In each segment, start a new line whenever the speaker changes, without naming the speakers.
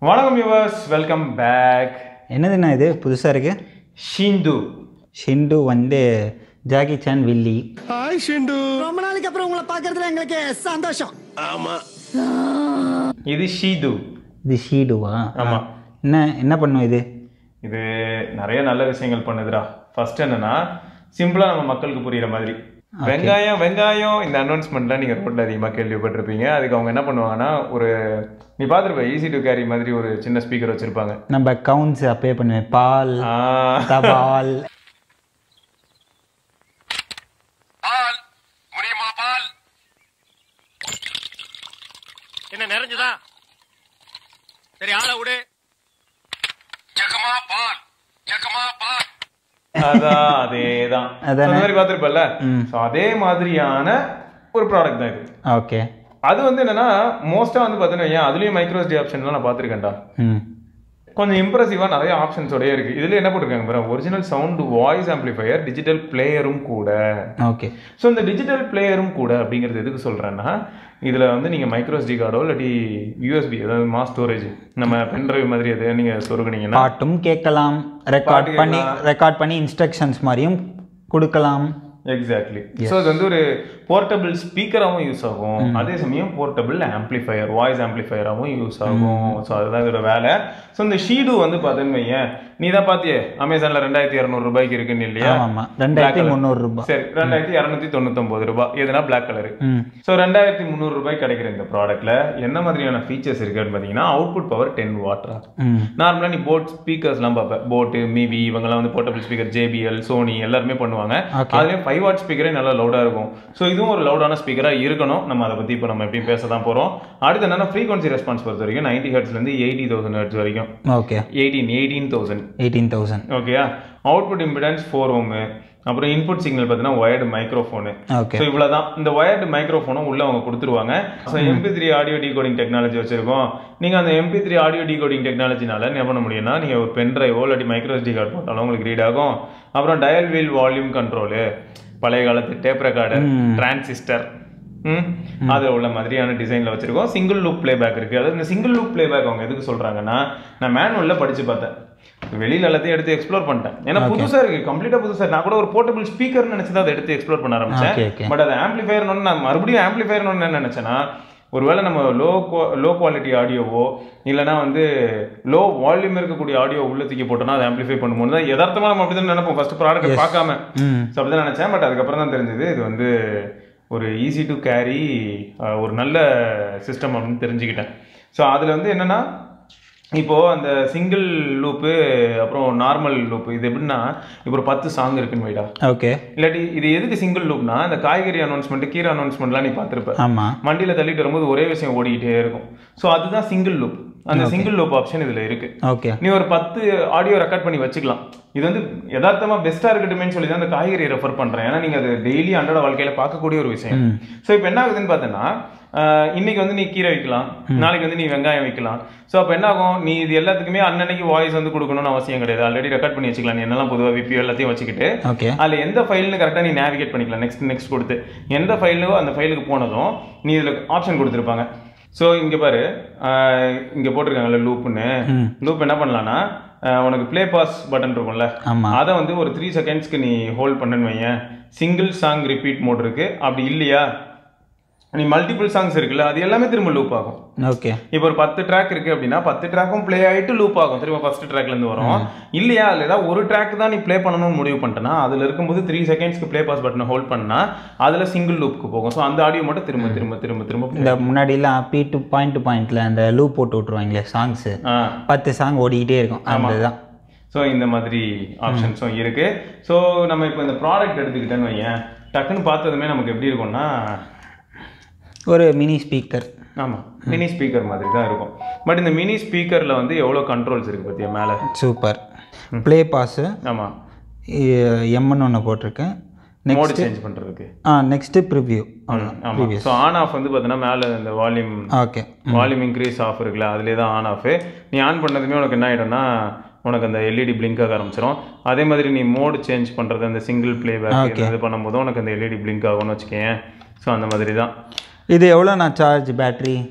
வணக்கம் viewers welcome back
என்னதுண்ணா இது புதுசாக இருக்குது
ஷிந்து
ஷிண்டு வந்து ஜாக்கி சான் வில்லி
ரொம்ப நாளைக்கு அப்புறம் உங்களை பாக்குறதுல எங்களுக்கு சந்தோஷம்
இது ஷீது
இது ஷீடுவா
ஆமா.
என்ன என்ன பண்ணும் இது
இது நிறைய நல்ல விஷயங்கள் பண்ணுதுடா ஃபர்ஸ்ட் என்னன்னா சிம்பிளா நம்ம மக்களுக்கு புரியுற மாதிரி வெங்காயம் வெங்காயம் இந்த அனௌன்ஸ்மெண்ட்லாம் நீங்க ரோட்ல அதிகமா கேள்விப்பட்டிருப்பீங்க அதுக்கு அவங்க என்ன பண்ணுவாங்கன்னா ஒரு நீ பார்த்துருப்ப ஈஸி டு கேரி மாதிரி ஒரு சின்ன ஸ்பீக்கர் வச்சிருப்பாங்க
நம்ம கவுண்ட்ஸ் அப்பே பண்ணுவேன் பால்
ஆ,
தபால்
பால் முடியுமா பால் என்ன நிறைஞ்சதா சரி ஆளை விடு ஜக்கமா பால் ஜக்கமா பால்
அதான் அதேதான்
அதானே?
அந்த மாதிரி பார்த்துருப்பல ஸோ அதே மாதிரியான ஒரு ப்ராடக்ட் தான் இது
ஓகே
அது வந்து என்னன்னா மோஸ்டா வந்து பார்த்தீங்கன்னா ஏன் அதுலயும் மைக்ரோஸ்டி ஆப்ஷன்லாம் நான் பார்த்துருக்கேன்டா
ம்
கொஞ்சம் இம்ப்ரெசிவா நிறைய ஆப்ஷன்ஸோடய இருக்கு இதுல என்ன போட்டிருக்காங்க பாரு original sound voice amplifier digital பிளேயரும் கூட
ஓகே
ஸோ இந்த டிஜிட்டல் பிளேயரும் கூட அப்படிங்கிறது எதுக்கு சொல்றேன்னா இதுல வந்து நீங்க மைக்ரோஸ்டி கார்டோ இல்லாட்டி யூஎஸ்பி அதாவது மாஸ் ஸ்டோரேஜ் நம்ம பென்ட்ரைவ் மாதிரி எது நீங்க சொருகுனீங்கன்னா
பாட்டும் கேட்கலாம் ரெக்கார்ட்
பாட்டு
பண்ணி ரெக்கார்ட் பண்ணி இன்ஸ்ட்ரக்ஷன்ஸ் மாதிரியும் கொடுக்கலாம்
எக்ஸாக்ட்லி ஸோ இது வந்து ஒரு போர்ட்டபிள் ஸ்பீக்கராகவும் யூஸ் ஆகும் அதே சமயம் போர்ட்டபிள் ஆம்பிளிஃபையர் வாய்ஸ் ஆம்பிளிஃபையராகவும் யூஸ் ஆகும் ஸோ அதுதான் இதோட வேலை ஸோ இந்த ஷீடு வந்து பார்த்தேன்னு வையேன் நீ தான் பார்த்தியே அமேசானில் ரெண்டாயிரத்தி இரநூறு ரூபாய்க்கு இருக்குன்னு இல்லையா
ஆமாம் ரெண்டாயிரத்தி
Black color.
முந்நூறு ரூபாய்
சரி ரெண்டாயிரத்தி இரநூத்தி தொண்ணூத்தொம்பது ரூபாய் எதுனா பிளாக் கலரு
ம்
ஸோ ரெண்டாயிரத்தி முந்நூறு ரூபாய் கிடைக்கிற இந்த ப்ராடக்ட்ல என்ன மாதிரியான ஃபீச்சர்ஸ் இருக்குன்னு பார்த்தீங்கன்னா அவுட்புட் பவர் டென் வாட்ரா
ம்
நார்மலாக நீ போட் ஸ்பீக்கர்ஸ்லாம் பார்ப்பேன் போட்டு மிவி இவங்கெல்லாம் வந்து போர்ட்டபிள் ஸ்பீக்கர் ஜேபிஎல் சோனி எல்லாருமே பண்ணுவாங்க
Okay.
அதுலேயும் ஃபைவ் வாட் ஸ்பீக்கரே நல்லா லவுடாக இருக்கும் ஸோ இதுவும் ஒரு லவுடான ஸ்பீக்கராக இருக்கணும் நம்ம அதை பற்றி இப்போ நம்ம எப்படியும் பேச தான் போகிறோம் அடுத்து என்னன்னா ஃப்ரீக்வன்சி ரெஸ்பான்ஸ் பொறுத்த வரைக்கும் நைன்டி ஹெர்ட்ஸ்லேருந்து எயிட்டி தௌசண்ட் ஹெர்ட்ஸ் வரைக்கும்
okay
eighteen eighteen thousand
eighteen thousand
ஓகேயா அவுட்புட் இம்பிடன்ஸ் ஃபோர் ஓமு அப்புறம் இன்புட் சிக்னல் பார்த்தீங்கன்னா ஒயர்டு மைக்ரோஃபோனு
ஓகே
ஸோ இவ்வளவுதான் இந்த ஒயர்டு மைக்ரோஃபோனும் உள்ள அவங்க கொடுத்துருவாங்க so MP three audio decoding technology வச்சிருக்கோம் நீங்க அந்த எம்பி த்ரீ ஆடியோ டிகோடிங் டெக்னாலஜினால என்ன பண்ண முடியும்னா நீங்க ஒரு பென் டிரைவோ இல்லாட்டி மைக்ரோ SD கார்டு போட்டாலும் உங்களுக்கு ரீட் ஆகும் அப்புறம் டயல் வீல் வால்யூம் கண்ட்ரோலு பழைய காலத்து டேப் ரெக்கார்டர் டிரான்சிஸ்டர் ம் அது உள்ள மாதிரியான டிசைன்ல வச்சிருக்கோம் சிங்கிள் லூப் ப்ளேபேக் இருக்கு அதாவது இந்த சிங்கிள் லூப் ப்ளேபேக் அவங்க எதுக்கு சொல்றாங்கன்னா நான் மேனுவல்ல படிச்சு பார்த்தேன் வெளியில எல்லாத்தையும் எடுத்து எக்ஸ்ப்ளோர் பண்ணிட்டேன் ஏன்னா புதுசா இருக்கு கம்ப்ளீட்டா புதுசா இருக்கு. நான் கூட ஒரு போர்ட்டபிள் ஸ்பீக்கர்னு நினைச்சு தான் அதை எடுத்து எக்ஸ்ப்ளோர் பண்ண
Okay, okay.
ஆரம்பிச்சேன் பட் அது ஆம்பிளிஃபயர் நான் மறுபடியும் ஆம்பிளிஃபயர் என்ன நினைச்சேன்னா ஒருவேளை நம்ம லோ லோ குவாலிட்டி ஆடியோவோ இல்லைனா வந்து லோ வால்யூம் இருக்கக்கூடிய ஆடியோ உள்ள தூக்கி போட்டோம்னா அதை ஆம்பிளிஃபை பண்ணும்போது தான் யதார்த்தமா நம்ம அப்படி தான் நினைப்போம் ஃபர்ஸ்ட் ப்ராடக்ட் பார்க்காம
ம்
ஸோ அப்படி தான் நினச்சேன் பட் அதுக்கப்புறம் தான் தெரிஞ்சது இது வந்து ஒரு ஈஸி டு கேரி ஒரு நல்ல சிஸ்டம் அப்படின்னு தெரிஞ்சுக்கிட்டேன் ஸோ அதில் வந்து என்னன்னா இப்போ அந்த சிங்கிள் லூப்பு அப்புறம் நார்மல் லூப் இது எப்படின்னா இப்போ ஒரு பத்து சாங் இருக்குன்னு வைடா
ஓகே
இல்லாட்டி இது எதுக்கு சிங்கிள் லூப்னா இந்த காய்கறி அனௌன்ஸ்மெண்ட் கீரை அனௌன்ஸ்மெண்ட்லாம் நீ பார்த்துருப்ப
ஆமாம்
வண்டியில் தள்ளிட்டு வரும்போது ஒரே விஷயம் ஓடிக்கிட்டே இருக்கும் ஸோ அதுதான் சிங்கிள் லூப் அந்த சிங்கிள் லூப் ஆப்ஷன் இதில் இருக்கு
ஓகே
நீ ஒரு பத்து ஆடியோ ரெக்கார்ட் பண்ணி வச்சுக்கலாம் இது வந்து யதார்த்தமா பெஸ்ட்டாக இருக்கட்டுமேன்னு சொல்லி தான் அந்த காய்கறி ரெஃபர் பண்ணுறேன் ஏன்னா நீங்கள் அது டெய்லி அன்றாட வாழ்க்கையில் பார்க்கக்கூடிய ஒரு விஷயம் ஸோ இப்போ என்ன ஆகுதுன்னு பார்த்தோன்னா ஆஹ் இன்னைக்கு வந்து நீ கீரை வைக்கலாம் நாளைக்கு வந்து நீ வெங்காயம் வைக்கலாம் ஸோ அப்போ என்ன ஆகும் நீ இது எல்லாத்துக்குமே அன்னன்னைக்கு வாய்ஸ் வந்து கொடுக்கணும்னு அவசியம் கிடையாது ஆல்ரெடி ரெக்கார்ட் பண்ணி வச்சுக்கலாம் நீ என்னெல்லாம் பொதுவாக விப்பியோ எல்லாத்தையும் வச்சுக்கிட்டு
ஓகே
அதில் எந்த ஃபைல்னு கரெக்டாக நீ நேவிகேட் பண்ணிக்கலாம் நெக்ஸ்ட் நெக்ஸ்ட் கொடுத்து எந்த ஃபைலோ அந்த ஃபைலுக்கு போனதும் நீ இதில் ஆப்ஷன் கொடுத்துருப்பாங்க ஸோ இங்கே பாரு இங்கே போட்டிருக்காங்கல்ல லூப்புன்னு லூப் என்ன பண்ணலாம்னா ஆஹ் உனக்கு ப்ளே பாஸ் பட்டன் இருக்கும்ல
ஆமாம்
அதை வந்து ஒரு த்ரீ செகண்ட்ஸ்க்கு நீ ஹோல்ட் பண்ணுன்னு வையேன் சிங்கிள் சாங் ரிப்பீட் மோட் இருக்கு அப்படி இல்லையா நீ மல்டிபிள் சாங்ஸ் இருக்குல்ல அது எல்லாமே திரும்ப லூப் ஆகும்
ஓகே
இப்போ ஒரு பத்து ட்ராக் இருக்கு அப்படின்னா பத்து ட்ராக்கும் ப்ளே ஆயிட்டு லூப் ஆகும் திரும்ப ஃபர்ஸ்ட் ட்ராக்ல இருந்து வரும் இல்லையா அதுல ஏதாவது ஒரு ட்ராக் தான் நீ ப்ளே பண்ணணும்னு முடிவு பண்ணிட்டேன்னா அதுல இருக்கும்போது த்ரீ செகண்ட்ஸ்க்கு ப்ளே பாஸ் பட்டனை ஹோல்ட் பண்ணா அதுல சிங்கிள் லூப்க்கு போகும் ஸோ அந்த ஆடியோ மட்டும் திரும்ப திரும்ப திரும்ப திரும்ப play
இந்த முன்னாடிலாம் பி டு பாயிண்ட் டு பாயிண்ட்ல அந்த லூப் போட்டு விட்ருவாங்களே சாங்ஸு
ஆ
பத்து சாங் ஓடிக்கிட்டே இருக்கும் அந்த தான்
ஸோ இந்த மாதிரி ஆப்ஷன்ஸும் இருக்கு ஸோ நம்ம இப்போ இந்த ப்ராடக்ட் எடுத்துக்கிட்டேன்னு வையேன் டக்குன்னு பார்த்ததுமே நமக்கு எப்படி இருக்கும்னா
ஒரு மினி ஸ்பீக்கர்
ஆமாம் மினி ஸ்பீக்கர் மாதிரி தான் இருக்கும் பட் இந்த மினி ஸ்பீக்கரில் வந்து எவ்வளோ கண்ட்ரோல்ஸ் இருக்குது பார்த்தியா மேலே
சூப்பர் ப்ளே பாஸு
ஆமாம்
எம்என் ஒன்று போட்டிருக்கேன்
மோடு
நெக்ஸ்ட்
சேஞ்ச் பண்ணுறதுக்கு
ஆ நெக்ஸ்ட்டு ப்ரிவ்யூ
ஆமாம் ஸோ ஆன் ஆஃப் வந்து பார்த்தீங்கன்னா மேலே இந்த volume
okay
volume increase off இருக்குல்ல அதுலேயே தான் ஆன் ஆஃப் நீ ஆன் பண்ணதுமே உனக்கு என்ன ஆகிடும்னா உனக்கு அந்த எல்இடி பிளிங்க் ஆக ஆரம்பிச்சிடும் அதே மாதிரி நீ மோடு சேஞ்ச் பண்ணுறது அந்த சிங்கிள் ப்ளே பேக் இது பண்ணும்போது உனக்கு அந்த எல்இடி பிளிங்க் ஆகும்னு வச்சுக்கேன் ஸோ அந்த மாதிரி தான்
இது எவ்வளோ நான் சார்ஜ் பேட்ரி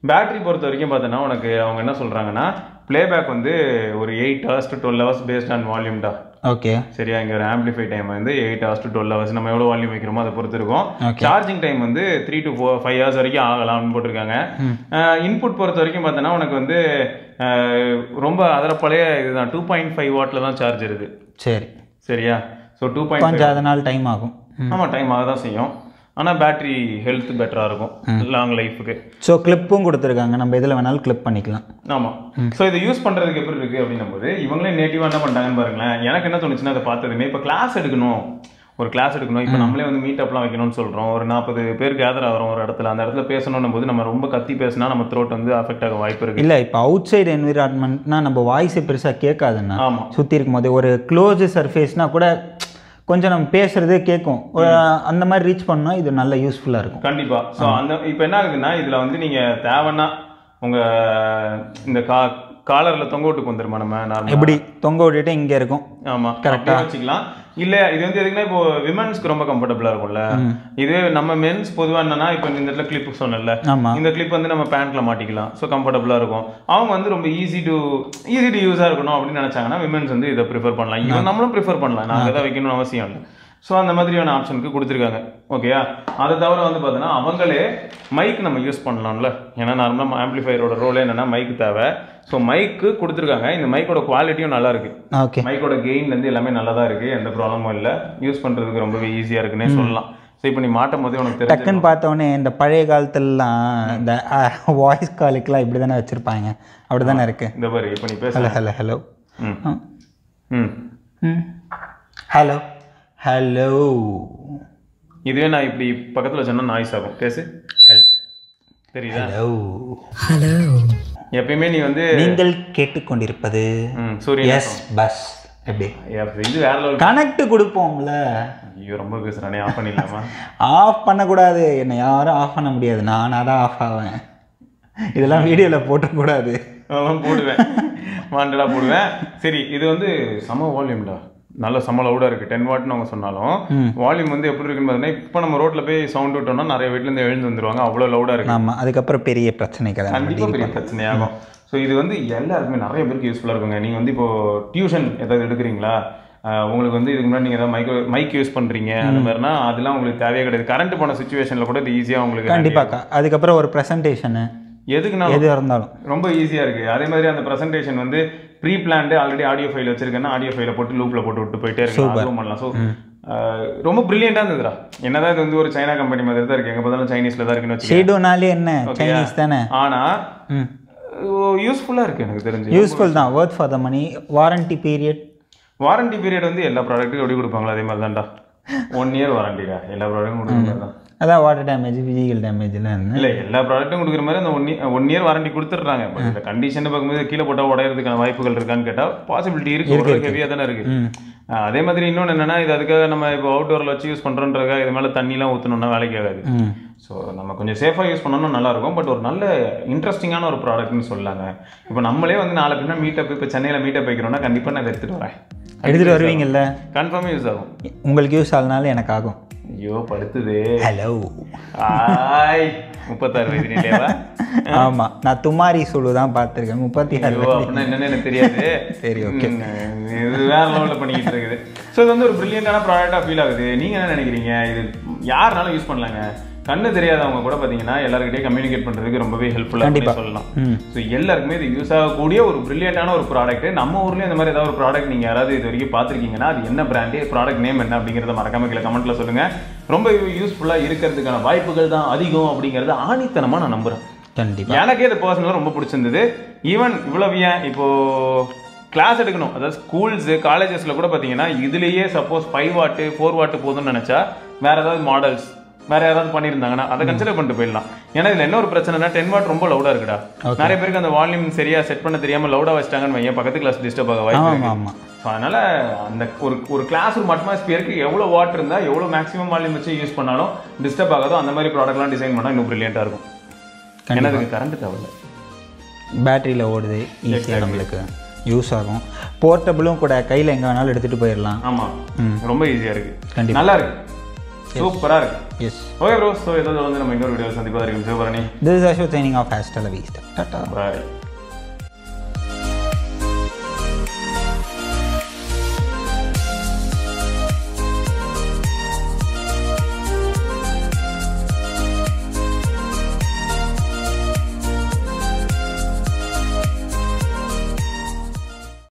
பேட்டரி பொறுத்த வரைக்கும் பார்த்தோன்னா உனக்கு அவங்க என்ன சொல்கிறாங்கன்னா ப்ளேபேக் வந்து ஒரு eight hours to twelve hours based on வால்யூம்டா
ஓகே
சரியா இங்கே ஒரு ஆம்பிளிஃபை டைம் வந்து eight hours to twelve hours நம்ம எவ்வளோ வால்யூம் வைக்கிறோமோ அதை பொறுத்து இருக்கும்
Okay.
சார்ஜிங் டைம் வந்து three to four five hours வரைக்கும் ஆகலாம்னு போட்டிருக்காங்க இன்புட் பொறுத்த வரைக்கும் பார்த்தோன்னா உனக்கு வந்து அஹ், ரொம்ப அதில் பழைய இதுதான் டூ பாயிண்ட் ஃபைவ் வாட்டில் தான் சார்ஜ் இருக்கு
சரி
சரியா ஸோ டூ பாயிண்ட்
கொஞ்சம் அதனால் டைம் ஆகும்
ஆமாம் டைம் ஆக தான் செய்யும் ஆனால் பேட்டரி ஹெல்த் பெட்டராக இருக்கும் லாங் லைஃபுக்கு
ஸோ கிளிப்பும் கொடுத்துருக்காங்க நம்ம எதில் வேணாலும் கிளிப் பண்ணிக்கலாம்
ஆமாம் ஸோ இதை யூஸ் பண்ணுறதுக்கு எப்படி இருக்குது அப்படின்னும் போது இவங்களே நேட்டிவாக என்ன பண்ணிட்டாங்கன்னு பாருங்களேன் எனக்கு என்ன தோணுச்சுன்னா அதை பார்த்ததுமே இப்போ கிளாஸ் எடுக்கணும் ஒரு கிளாஸ் எடுக்கணும் இப்போ நம்மளே வந்து மீட் அப்லாம் வைக்கணும்னு சொல்கிறோம் ஒரு நாற்பது பேர் கேதர் ஆகிறோம் ஒரு இடத்துல அந்த இடத்துல பேசணும்னும் போது நம்ம ரொம்ப கத்தி பேசினா நம்ம த்ரோட் வந்து அஃபெக்ட் ஆக வாய்ப்பு இருக்குது
இல்லை இப்போ அவுட் சைடு என்விரான்மெண்ட்னா நம்ம வாய்ஸை பெருசாக கேட்காதுண்ணா
ஆமா.
சுற்றி இருக்கும்போது ஒரு க்ளோஸ் சர்ஃபேஸ்னா கூட கொஞ்சம் நம்ம பேசுறது கேட்கும் ஒரு அந்த மாதிரி ரீச் பண்ணால் இது நல்ல யூஸ்ஃபுல்லாக இருக்கும்
கண்டிப்பா ஸோ அந்த இப்போ என்ன ஆகுதுன்னா இதுல வந்து நீங்க தேவைன்னா உங்க இந்த கா காலர்ல தொங்க விட்டுக்கு வந்துருமா நம்ம நார்மலா
எப்படி தொங்க விட்டுட்டு இங்கே இருக்கும்
ஆமா கரெக்டா வச்சுக்கலாம் இல்ல இது வந்து எதுக்குன்னா இப்போ விமன்ஸ்க்கு ரொம்ப கம்ஃபர்டபுளா இருக்கும்ல இதுவே நம்ம மென்ஸ் பொதுவா என்னன்னா இப்போ இந்த இடத்துல கிளிப் சொன்னல
ஆமா
இந்த கிளிப் வந்து நம்ம பேண்ட்ல மாட்டிக்கலாம் ஸோ கம்ஃபர்டபுளா இருக்கும் அவங்க வந்து ரொம்ப ஈஸி டு ஈஸி டு யூஸா இருக்கணும் அப்படின்னு நினைச்சாங்கன்னா விமன்ஸ் வந்து இதை ப்ரிஃபர் பண்ணலாம் ஈவன் நம்மளும் ப்ரிஃபர் பண்ணலாம் நாங்கள் தான் வைக்கணும்னு அவசியம் இல்லை ஸோ அந்த மாதிரியான ஆப்ஷனுக்கு கொடுத்துருக்காங்க ஓகேயா அதை தவிர வந்து பார்த்தோன்னா அவங்களே மைக் நம்ம யூஸ் பண்ணலாம்ல ஏன்னா நார்மலாக ஆம்பிளிஃபையரோட ரோலே என்னன்னா மைக் தேவை ஸோ மைக்கு கொடுத்துருக்காங்க இந்த மைக்கோட குவாலிட்டியும் நல்லா இருக்கு
ஓகே
மைக்கோட கெயின்லேருந்து எல்லாமே நல்லா தான் இருக்கு எந்த ப்ராப்ளமும் இல்லை யூஸ் பண்ணுறதுக்கு ரொம்பவே ஈஸியாக இருக்குன்னே சொல்லலாம் ஸோ இப்போ நீ மாட்டும் போதே உனக்கு தெரிஞ்சு
டக்குன்னு பார்த்தோன்னே இந்த பழைய காலத்துலலாம் இந்த வாய்ஸ் காலுக்கெலாம் இப்படி தானே வச்சுருப்பாங்க அப்படி தானே இருக்கு
இந்த பாரு இப்போ நீ பேச
ஹலோ ஹலோ ஹலோ
ம் ம்
ம் ஹலோ ஹலோ
இதுவே நான் இப்படி பக்கத்தில் சொன்னா நாய்ஸ் ஆகும் பேசு
ஹல்
தெரியுதா
ஹலோ
எப்பயுமே நீ வந்து
நீங்கள் கேட்டுக்கொண்டிருப்பது
ம் சூரியன்
எஸ் பஸ் எப்படி
அப்ப இது வேற லெவல்
கனெக்ட் கொடுப்போம்ல
ஐயோ ரொம்ப பேசுறானே ஆஃப் பண்ணிடலாமா
ஆஃப் பண்ணக்கூடாது என்னை யாரும் ஆஃப் பண்ண முடியாது நானாக தான் ஆஃப் ஆவேன் இதெல்லாம் வீடியோவில் போட்டக்கூடாது
அதெல்லாம் போடுவேன் வாண்டடா போடுவேன் சரி இது வந்து சம வால்யூம்டா நல்ல சம லவுடாக இருக்குது டென் வாட்னு அவங்க சொன்னாலும் வால்யூம் வந்து எப்படி இருக்குன்னு பார்த்தீங்கன்னா இப்போ நம்ம ரோட்டில் போய் சவுண்ட் விட்டோம்னா நிறைய வீட்டிலேருந்து எழுந்து வந்துருவாங்க அவ்வளோ லவுடாக இருக்கு
ஆமாம் அதுக்கப்புறம் பெரிய பிரச்சனைகள்
கண்டிப்பாக பெரிய பிரச்சனையாகும் ஸோ இது வந்து எல்லாருக்குமே நிறைய பேருக்கு யூஸ்ஃபுல்லாக இருக்குங்க நீங்கள் வந்து இப்போ டியூஷன் ஏதாவது எடுக்கிறீங்களா ஆஹ் உங்களுக்கு வந்து இதுக்கு முன்னாடி நீங்கள் ஏதாவது மைக் மைக் யூஸ் பண்ணுறீங்க அந்த மாதிரினா அதெல்லாம் உங்களுக்கு தேவையே கிடையாது கரண்ட் போன சுச்சுவேஷனில் கூட இது ஈஸியாக உங்களுக்கு
கண்டிப்பாக்கா அதுக்கப்புறம் ஒரு ப்ரெசன்டேஷனு
எதுக்குனாலும்
எது இருந்தாலும்
ரொம்ப ஈஸியாக இருக்குது அதே மாதிரி அந்த ப்ரெசன்டேஷன் வந்து pre planned already audio file வச்சிருக்கேன்னா ஆடியோ ஃபைலை போட்டு லூப்பில் போட்டு விட்டு போயிட்டே இருக்கலாம் அதுவும் பண்ணலாம் ஸோ ரொம்ப ப்ரில்லியண்ட்டாக இருந்ததுடா என்னதான் இது வந்து ஒரு சைனா கம்பெனி மாதிரி தான் இருக்குது எங்கே பார்த்தாலும் சைனீஸில் தான் இருக்குன்னு வச்சுக்கோங்க
ஷேடோனாலே என்ன சைனீஸ் தானே
ஆனால்
ம்
யூஸ்ஃபுல்லாக இருக்குது எனக்கு தெரிஞ்சு
யூஸ்ஃபுல் தான் worth for the money warranty period
warranty period வந்து எல்லா ப்ராடக்ட்டுக்கும் எப்படி கொடுப்பாங்களோ அதே மாதிரி தான்டா ஒன் இயர் வாரண்டிடா எல்லா ப்ராடக்ட்டும் கொடுக்குற மாதிரி தான்
அதான் வாட்டர் டேமேஜ் ஃபிசிக்கல் டேமேஜ்லாம் இருந்து
இல்லை எல்லா ப்ராடக்ட்டும் கொடுக்குற மாதிரி அந்த one year one year warranty கொடுத்துட்றாங்க பட் இந்த கண்டிஷன் பார்க்கும்போது கீழே போட்டால் உடையறதுக்கான வாய்ப்புகள் இருக்கான்னு கேட்டால் பாசிபிலிட்டி இருக்கு ஒரு ஹெவியாக தானே இருக்கு ஆஹ் அதே மாதிரி இன்னொன்று என்னன்னா இது அதுக்காக நம்ம இப்போ அவுட்டோரில் வச்சு யூஸ் பண்ணுறோன்றதுக்காக இது மேலே தண்ணிலாம் ஊற்றணும்னா வேலைக்கு ஆகாது
ம்
ஸோ நம்ம கொஞ்சம் சேஃபாக யூஸ் பண்ணோம்னா நல்லா இருக்கும் பட் ஒரு நல்ல இன்ட்ரெஸ்டிங்கான ஒரு ப்ராடக்ட்னு சொல்லலாங்க இப்போ நம்மளே வந்து நாலு பின்ன மீட்டப் இப்போ சென்னையில் மீட்டப் வைக்கிறோம்னா கண்டிப்பாக நான் இதை எடுத்துகிட்டு வரேன்
எடுத்துகிட்டு வருவீங்கல்ல
கன்ஃபார்மாக யூஸ் ஆகும்
உங்களுக்கு யூஸ் ஆகனாலும் எனக்கு ஆகும்
ஐயோ படுத்துது
ஹலோ
ஆய் முப்பத்தாறு வயது நிலையாவா
ஆமாம் நான் துமாரி சுழு தான் பார்த்துருக்கேன் முப்பத்தி ஆறு
ஐயோ அப்படின்னா என்னன்னு எனக்கு தெரியாது
சரி, okay.
ம், இது வேற லெவலில் பண்ணிக்கிட்டு இருக்குது ஸோ இது வந்து ஒரு பிரில்லியண்டான ப்ராடக்டாக ஃபீல் ஆகுது நீங்கள் என்ன நினைக்கிறீங்க இது யாருனாலும் யூஸ் பண்ணலாங்க கண்ணு தெரியாதவங்க கூட பார்த்தீங்கன்னா எல்லாருக்கிட்டையும் கம்யூனிகேட் பண்ணுறதுக்கு ரொம்பவே ஹெல்ப்ஃபுல்லாக
கண்டிப்பா.
சொல்லலாம்
ம்
ஸோ எல்லாருக்குமே இது யூஸ் ஆகக்கூடிய ஒரு பிரில்லியண்டான ஒரு ப்ராடக்ட் நம்ம ஊர்லயும் இந்த மாதிரி ஏதாவது ஒரு ப்ராடக்ட் நீங்க யாராவது இது வரைக்கும் பார்த்துருக்கீங்கன்னா அது என்ன பிராண்டு ப்ராடக்ட் நேம் என்ன அப்படிங்கறத மறக்காம கீழே கமெண்ட்ல சொல்லுங்க ரொம்ப யூஸ்ஃபுல்லா இருக்கிறதுக்கான வாய்ப்புகள் தான் அதிகம் அப்படிங்கறத ஆணித்தனமா நான் நம்புறேன்
கண்டிப்பாக
எனக்கே இது பர்சனலாக ரொம்ப பிடிச்சிருந்தது ஈவன் இவ்வளவு ஏன் இப்போ கிளாஸ் எடுக்கணும் அதாவது ஸ்கூல்ஸ் காலேஜஸ்ல கூட பார்த்தீங்கன்னா இதுலயே சப்போஸ் ஃபைவ் வாட்டு ஃபோர் வாட்டு போதும்னு நினைச்சா வேற ஏதாவது மாடல்ஸ் வேற யாராவது பண்ணியிருந்தாங்கன்னா அதை கன்சிடர் பண்ணிட்டு போயிடலாம் ஏன்னா இதுல என்ன ஒரு பிரச்சனைனா டென் வாட் ரொம்ப லவுடா இருக்குடா நிறைய பேருக்கு அந்த வால்யூம் சரியா செட் பண்ண தெரியாம லவுடா வச்சிட்டாங்கன்னு வையன் பக்கத்து கிளாஸ் டிஸ்டர்ப் ஆக வாய்ப்பு
ஆமாம்
இருக்கு
ஆமாம்
ஸோ அதனால அந்த ஒரு ஒரு கிளாஸ் ரூம் அட்மாஸ்பியருக்கு எவ்வளோ வாட் இருந்தா எவ்வளோ மேக்ஸிமம் வால்யூம் வச்சு யூஸ் பண்ணாலும் டிஸ்டர்ப் ஆகாதோ அந்த மாதிரி ப்ராடக்ட்லாம் டிசைன் பண்ணா இன்னும் பிரில்லியண்டா இருக்கும் ஏன்னா அதுக்கு கரண்ட் தேவையில்ல
பேட்டரியில் ஓடுது ஈஸியாக நம்மளுக்கு யூஸ் ஆகும் போர்ட்டபிளும் கூட கையில் எங்கே வேணாலும் எடுத்துகிட்டு போயிடலாம்
ஆமா
ம்.
ரொம்ப ஈஸியா இருக்கு
கண்டிப்பா.
நல்லா இருக்கு சூப்பரா இருக்கு
எஸ்
ஓகே ப்ரோ ஸோ இதோட வந்து நம்ம இன்னொரு வீடியோ சந்திப்பதற்கு சிவபரணி
திஸ் இஸ் அஷோ ட்ரைனிங் ஆஃப் ஹேஸ்டல் வீஸ்ட் டாட்டா
பாய்